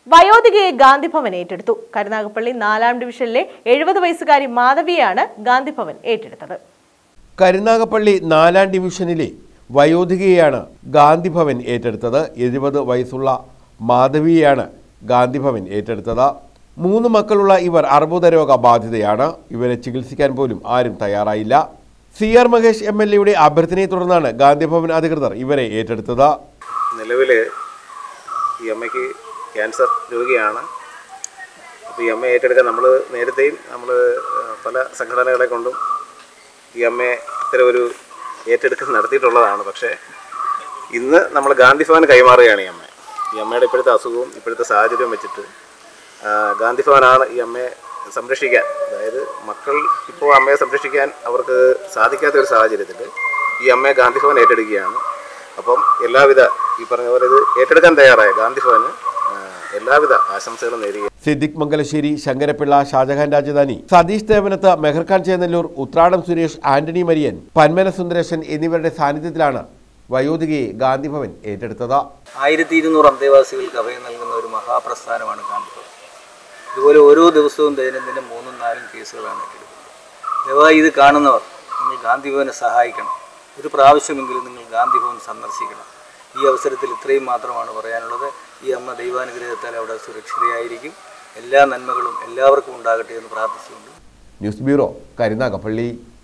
വയോധികയെ ഗാന്ധിഭവൻ ഏറ്റെടുത്തു കരുനാഗപ്പള്ളി നാലാം ഡിവിഷനിലെ എഴുപത് വയസ്സുകാരി മാധവിയെയാണ് ഗാന്ധിഭവൻ ഏറ്റെടുത്തത് കരുനാഗപ്പള്ളി നാലാം ഡിവിഷനിലെ വയോധികയെയാണ് ഗാന്ധിഭവൻ ഏറ്റെടുത്തത് എഴുപത് വയസ്സുള്ള മാധവിയെയാണ് ഗാന്ധിഭവൻ ഏറ്റെടുത്തത് മൂന്ന് മക്കളുള്ള ഇവർ അർബുദ രോഗ ബാധിതയാണ് ഇവരെ ചികിത്സിക്കാൻ പോലും ആരും തയ്യാറായില്ല C R Mahesh M L എയുടെ അഭ്യർത്ഥനയെ തുടർന്നാണ് ഗാന്ധിഭവൻ അധികൃതർ ഇവരെ ഏറ്റെടുത്തത് നിലവിൽ ഈ അമ്മയ്ക്ക് ക്യാൻസർ രോഗിയാണ് അപ്പോൾ ഈ അമ്മയെ ഏറ്റെടുക്കാൻ നമ്മൾ നേരത്തെയും നമ്മൾ പല സംഘടനകളെ കൊണ്ടും ഈ അമ്മയെ ഇത്തരം ഒരു ഏറ്റെടുക്കൽ നടത്തിയിട്ടുള്ളതാണ് പക്ഷേ ഇന്ന് നമ്മൾ ഗാന്ധി ഭവന് കൈമാറുകയാണ് ഈ അമ്മ ഈ അമ്മയുടെ ഇപ്പോഴത്തെ അസുഖവും ഇപ്പോഴത്തെ സാഹചര്യവും വെച്ചിട്ട് ആ, ഗാന്ധി ഭവനാണ് ഈ അമ്മയെ സംരക്ഷിക്കാൻ അതായത് മക്കൾ ഇപ്പോൾ അമ്മയെ സംരക്ഷിക്കാൻ അവർക്ക് സാധിക്കാത്ത ഒരു സാഹചര്യത്തിൽ ഈ അമ്മയെ ഗാന്ധി ഭവൻ ഏറ്റെടുക്കുകയാണ് അപ്പം എല്ലാവിധ ഈ പറഞ്ഞ പോലെ ഇത് ഏറ്റെടുക്കാൻ തയ്യാറായ ഗാന്ധി ഭവന് ആ, എല്ലാവിധ ആശംസകളും നേരുകയാണ് സിദ്ദിഖ് മംഗലശ്ശേരി ശങ്കരപ്പിള്ള ഷാജഹാൻ രാജധാനി സതീഷ് ദേവനത്ത് മെഹർഖാൻ ചേന്നല്ലൂർ ഉത്രാടം സുരേഷ് ആന്റണി മരിയൻ പന്മന സുന്ദരേശൻ എന്നിവരുടെ സാന്നിധ്യത്തിലാണ് വയോധികയെ ഗാന്ധിഭവൻ ഏറ്റെടുത്തത് ആയിരത്തി ഇരുന്നൂറ് അന്തേവാസികൾക്ക് അഭയം നൽകുന്ന ഒരു മഹാപ്രസ്ഥാനമാണ് ഗാന്ധിഭവൻ ഇതുപോലെ ഓരോ ദിവസവും ദൈനംദിനം മൂന്നും നാലും കേസുകളാണ് ഏറ്റെടുക്കുന്നത് ദയവായി ഇത് കാണുന്നവർ നിങ്ങൾ ഗാന്ധിഭവനെ സഹായിക്കണം ഒരു പ്രാവശ്യമെങ്കിലും നിങ്ങൾ ഗാന്ധിഭവൻ സന്ദർശിക്കണം ഈ അവസരത്തിൽ ഇത്രയും മാത്രമാണ് പറയാനുള്ളത് ഈ അമ്മ ദൈവാനുഗ്രഹത്താൽ അവിടെ സുരക്ഷിതയായിരിക്കും എല്ലാ നന്മകളും എല്ലാവർക്കും ഉണ്ടാകട്ടെ എന്ന് പ്രാർത്ഥിച്ചുകൊണ്ട് ന്യൂസ് ബ്യൂറോ കരുനാഗപ്പള്ളി